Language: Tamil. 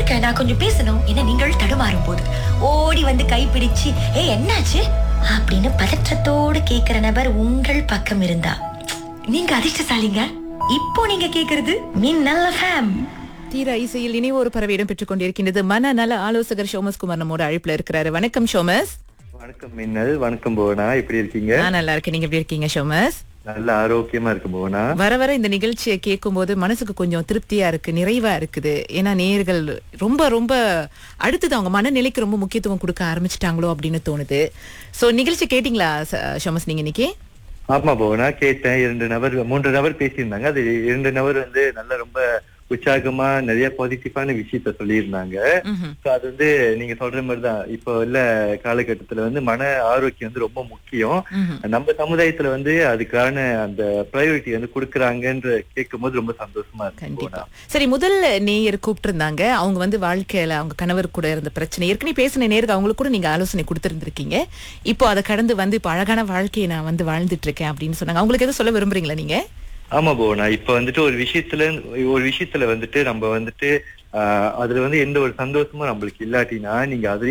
இருக்க நான் கொஞ்சம் பேசணும் என நீங்கள் தடுமாறும் போது ஓடி வந்து கைப்பிடிச்சு ஏ என்னாச்சு அப்படின்னு பதற்றத்தோடு கேக்குற நபர் உங்கள் பக்கம் இருந்தா நீங்க அதிர்ஷ்டசாலிங்க இப்போ நீங்க கேக்குறது மின்னல் ஃபேம் தீரா இசையில் இனி ஒரு பறவையிடம் பெற்றுக் கொண்டிருக்கின்றது மனநல ஆலோசகர் ஷோமஸ் குமார் நம்மோட அழைப்புல இருக்கிறாரு வணக்கம் ஷோமஸ் வணக்கம் மின்னல் வணக்கம் புவனா எப்படி இருக்கீங்க நான் நல்லா இருக்கேன் நீங்க எப்படி இருக்கீங்க ஷோமஸ் நல்ல ஆரோக்கியமா இருக்கு புவனா வர வர இந்த நிகழ்ச்சியை கேட்கும்போது மனசுக்கு கொஞ்சம் திருப்தியா இருக்கு நிறைவா இருக்குது ஏன்னா நேயர்கள் ரொம்ப ரொம்ப அடுத்தது அவங்க மனநிலைக்கு ரொம்ப முக்கியத்துவம் கொடுக்க ஆரம்பிச்சிட்டாங்களோ அப்படின்னு தோணுது சோ நிகழ்ச்சி கேட்டீங்களா ச- ஷோமஸ் நீங்க இன்னைக்கு ஆமா புவனா கேட்டேன் இரண்டு நபர் மூன்று நபர் பேசியிருந்தாங்க அது இரண்டு நபர் வந்து நல்ல ரொம்ப உற்சாகமா நிறைய பாசிட்டிவான விஷயத்த சொல்லியிருந்தாங்க ம்ஹும். So அது வந்து நீங்க சொல்ற மாதிரிதான் இப்போ உள்ள காலகட்டத்துல வந்து மன ஆரோக்கியம் வந்து ரொம்ப முக்கியம் ம்ஹும். நம்ம சமுதாயத்துல வந்து அதுக்கான அந்த ப்ரையாரிட்டி வந்து கொடுக்கறாங்கன்ற கேட்கும் போது ரொம்ப சந்தோஷமா இருக்கு கண்டிப்பா புவனா. சரி முதல் நேயர் கூப்பிட்டு இருந்தாங்க அவங்க வந்து வாழ்க்கையில அவங்க கணவர் கூட இருந்த பிரச்சனை ஏற்கனவே பேசின நேருக்கு அவங்களுக்கு கூட நீங்க ஆலோசனை கொடுத்திருந்திருக்கீங்க இப்போ அதை கடந்து வந்து இப்ப அழகான வாழ்க்கையை நான் வந்து வாழ்ந்துட்டு இருக்கேன் அப்படின்னு சொன்னாங்க அவங்களுக்கு எதுவும் சொல்ல விரும்புறீங்களா நீங்க ஆமா புவனா இப்ப வந்துட்டு ஒரு விஷயத்துல ஒரு விஷயத்துல வந்துட்டு நம்ம வந்துட்டு ஆஹ் அதுல வந்து எந்த ஒரு சந்தோஷமும் நம்மளுக்கு இல்லாட்டினா நீங்க அது